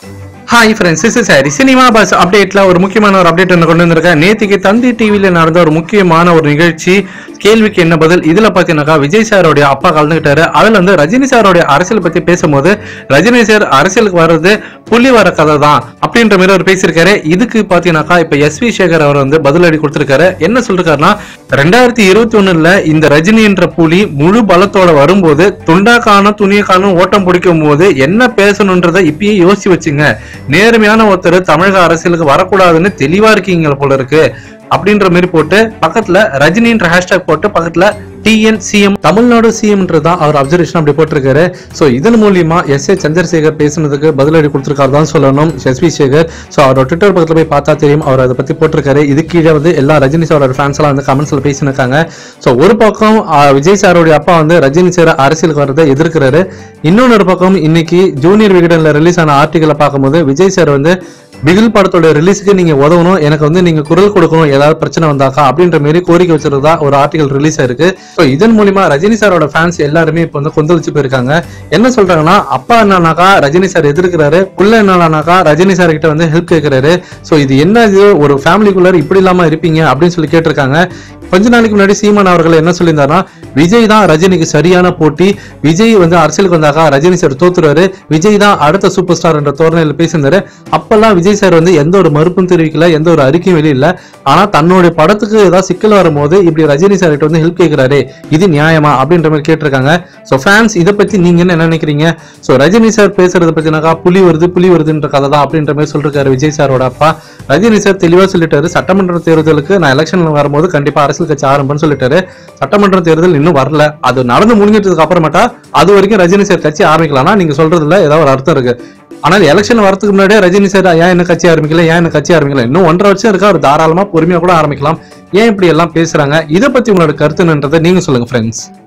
hi friends this is Hari cinema buzz அப்டேட்ல ஒரு முக்கியமான ஒரு அப்டேட் ஒன்று கொண்டு வந்திருக்கேன் நேத்திக்கு தந்தி டிவியில நடந்த ஒரு முக்கியமான ஒரு நிகழ்ச்சி கேள்விக்கு என்ன பதில் இதுல பாத்தீங்கன்னாக்கா விஜய் சாரோடைய அப்பா கலந்துகிட்டாரு அதுல வந்து ரஜினி சாரோடைய அரசியல் பத்தி பேசும்போது ரஜினி சார் அரசியலுக்கு வர்றது புள்ளி வர கதை தான் அப்படின்ற மாதிரி அவர் பேசியிருக்காரு இதுக்கு பாத்தீங்கன்னாக்கா இப்ப எஸ் வி சேகர் அவர் வந்து பதிலடி கொடுத்திருக்காரு என்ன சொல்லிருக்காருன்னா ரெண்டாயிரத்தி இருபத்தி ஒண்ணுல இந்த ரஜினின்ற புலி முழு பலத்தோட வரும்போது துண்டா காணும் துணியை காணும் ஓட்டம் பிடிக்கும் போது என்ன பேசணுன்றதை இப்பயே யோசிச்சு வச்சுங்க நேர்மையான ஒருத்தர் தமிழக அரசியலுக்கு வரக்கூடாதுன்னு தெளிவா இருக்கீங்க போல இருக்கு அப்படின்ற மாதிரி போட்டு பக்கத்துல ரஜினின்ற ஹேஷ்டாக் போட்டு பக்கத்துல டிஎன் சிஎம் தமிழ்நாடு சிஎம்ன்றது தான் அவர் அப்சர்வேஷன் அப்படி போட்டிருக்காரு ஸோ இதன் மூலியமா எஸ் ஏ சந்திரசேகர் பேசுனதுக்கு பதிலடி கொடுத்திருக்காரு தான் சொல்லணும் எஸ் வி சேகர் ஸோ அவரோட ட்விட்டர் பக்கத்துல போய் பார்த்தா தெரியும் அவர் அதை பத்தி போட்டிருக்காரு இது கீழே வந்து எல்லா ரஜினி சாரோட ஃபேன்ஸ் எல்லாம் வந்து கமெண்ட்ஸ்ல பேசினிருக்காங்க ஸோ ஒரு பக்கம் ஆ, விஜய் சாரோடைய அப்பா வந்து ரஜினி சார் அரசியலுக்கு வரதை எதிர்க்கிறாரு இன்னொன்று பக்கம் இன்னைக்கு ஜூனியர் விகடன்ல ரிலீஸ் ஆன ஆர்டிகளை பார்க்கும்போது விஜய் சார் வந்து பிகில் படத்தோட ரிலீஸுக்கு நீங்க உதவணும் எனக்கு வந்து நீங்க குரல் கொடுக்கணும் ஏதாவது பிரச்சனை வந்தாக்கா அப்படின்ற மாதிரி கோரிக்கை வச்சிருந்தா ஒரு ஆர்டிகல் ரிலீஸ் ஆயிருக்கு ஸோ இதன் மூலியமா ரஜினி சாரோட ஃபேன்ஸ் எல்லாருமே இப்போ வந்து கொந்தளிச்சு போயிருக்காங்க என்ன சொல்றாங்கன்னா அப்பா என்னன்னாக்கா ரஜினி சார் எதிர்க்கிறாரு புள்ள என்னன்னாக்கா ரஜினி சார் கிட்ட வந்து ஹெல்ப் கேட்கிறாரு ஸோ இது என்ன இது ஒரு ஃபேமிலிக்குள்ளார இப்படி இல்லாம இருப்பீங்க அப்படின்னு சொல்லி கேட்டிருக்காங்க கொஞ்ச நாளைக்கு முன்னாடி சீமான் அவர்கள் என்ன சொல்லியிருந்தாருன்னா விஜய் தான் ரஜினிக்கு சரியான போட்டி விஜய் வந்து அரசியலுக்கு வந்தாக்கா ரஜினி சார் தோத்துருவாரு விஜய் தான் அடுத்த சூப்பர் ஸ்டார் என்ற தோரணையில் பேசியிருந்தாரு அப்பெல்லாம் விஜய் சார் வந்து எந்த ஒரு மறுப்பும் தெரிவிக்கல எந்த ஒரு அறிக்கையும் வெளியில ஆனா தன்னுடைய படத்துக்கு ஏதாவது சிக்கல் வரும்போது இப்படி ரஜினி சார் கிட்ட வந்து ஹெல்ப் கேட்கிறாரு இது நியாயமா அப்படின்ற மாதிரி கேட்டிருக்காங்க ஸோ ஃபேன்ஸ் இதை பத்தி நீங்க என்ன நினைக்கிறீங்க ஸோ ரஜினி சார் பேசுறத பத்தினாக்கா புலி வருது புலி வருதுன்ற கதை தான் அப்படின்ற மாதிரி சொல்லிருக்காரு விஜய் சாரோட அப்பா ரஜினி சார் தெளிவா சொல்லிட்டாரு சட்டமன்ற தேர்தலுக்கு நான் எலெக்ஷன்ல வரும்போது கண்டிப்பா அரசியல் கட்சி ஆரம்பம்னு சொல்லிட்டாரு சட்டமன்ற தேர்தல் இன்னும் வரல அது நடந்து முடிஞ்சதுக்கு அப்புறமேட்டா அது வரைக்கும் ரஜினி சார் கட்சி ஆரம்பிக்கலாம்னா நீங்க சொல்றதுல ஏதாவது ஒரு அர்த்தம் இருக்கு ஆனால் எலெக்ஷன் வரதுக்கு முன்னாடியே ரஜினி சார் ஏன் என்ன கட்சி ஆரம்பிக்கல ஏன் என்ன கட்சி ஆரம்பிக்கல இன்னும் ஒன்றரை வருஷம் இருக்கா அவர் தாராளமா பொறுமையா கூட ஆரம்பிக்கலாம் ஏன் இப்படி எல்லாம் பேசுறாங்க இதை பத்தி உங்களோட கருத்து என்னன்றதை நீங்க சொல்லுங்க ஃப்ரெண்ட்ஸ்